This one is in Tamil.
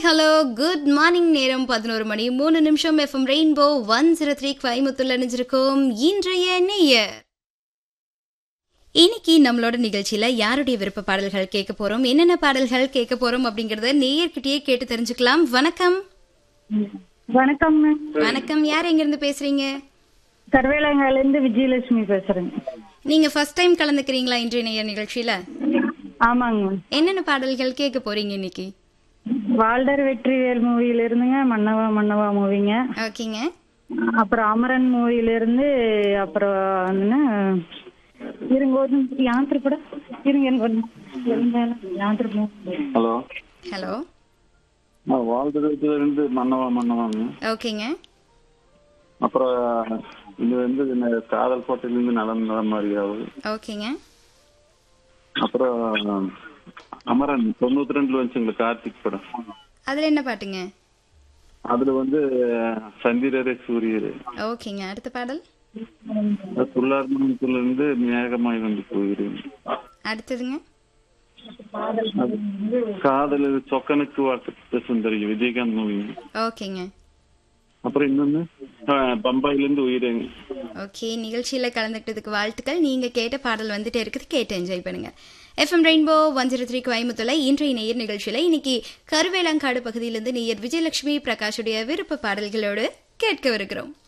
ஹலோ குட் மார்னிங் நேரம் பதினோரு மணி மூணு நிமிஷம் FM Rainbow one zero three கோயமுத்தூர்ல நினைச்சிருக்கோம் இன்றைய நேயர் இன்னைக்கு நம்மளோட நிகழ்ச்சியில யாருடைய விருப்ப பாடல்கள் கேட்க போறோம் என்னென்ன பாடல்கள் கேட்க போறோம் அப்படிங்கறத நேயர்கிட்டயே கேட்டு தெரிஞ்சுக்கலாம் வணக்கம் வணக்கம் வணக்கம் யார் எங்க இருந்து பேசுறீங்க கருவேலங்கால இருந்து விஜயலட்சுமி பேசுறேங்க நீங்க ஃபர்ஸ்ட் டைம் கலந்துக்கிறீங்களா இன்றைய நேயர் நிகழ்ச்சியில ஆமாங்க என்னென்ன பாடல்கள் கேட்க போறீங்க இன்னைக்கு வால்டர் வெற்றிவேல் மூவில இருந்துங்க மன்னவா மன்னவா மூவிங்க ஓகேங்க அப்புறம் அமரன் மூவில இருந்து அப்புறம் வந்துன்னா இருங்க ஒரு நிமிஷம் யாத்திரை கூட இருங்க எனக்கு ஒரு நிமிஷம். யாத்திரை movie. ஹலோ ஹலோ நான் வாழ்த்துறதுல இருந்து மன்னவா மன்னவாங்க ஓகேங்க அப்புறம் இது வந்து இந்த காதல் கோட்டையிலிருந்து நலம் நலம் மாதிரியாவது ஓகேங்க அப்புறம் அமரன் தொண்ணூத்தி ரெண்டுல வந்துச்சுங்களா கார்த்திக் படம் அதுல என்ன பாட்டுங்க அதுல வந்து சந்திரரே சூரியரே ஓகேங்க அடுத்த பாடல் துள்ளார்மணத்துல இருந்து மேகமாய் வந்து போகிறேன் அடுத்ததுங்க அது காதல் சொக்கனுக்கு வாக்கு சுந்தரி விஜயகாந்த் மூவிங்க ஓகேங்க அப்புறம் இன்னொன்னு ஆஹ், பம்பாயில இருந்து உயிரேங்க ஓகே நிகழ்ச்சியில கலந்துக்கிட்டதுக்கு வாழ்த்துக்கள் நீங்க கேட்ட பாடல் வந்துட்டே இருக்குது கேட்டு என்ஜாய் பண்ணுங்க FM Rainbow one zero three கோயம்புத்தூர்ல இன்றைய நேயர் நிகழ்ச்சியில இன்னைக்கு கருவேலங்காடு பகுதியிலிருந்து நேயர் விஜயலட்சுமி பிரகாஷுடைய விருப்ப பாடல்களோடு கேட்கவிருக்கிறோம்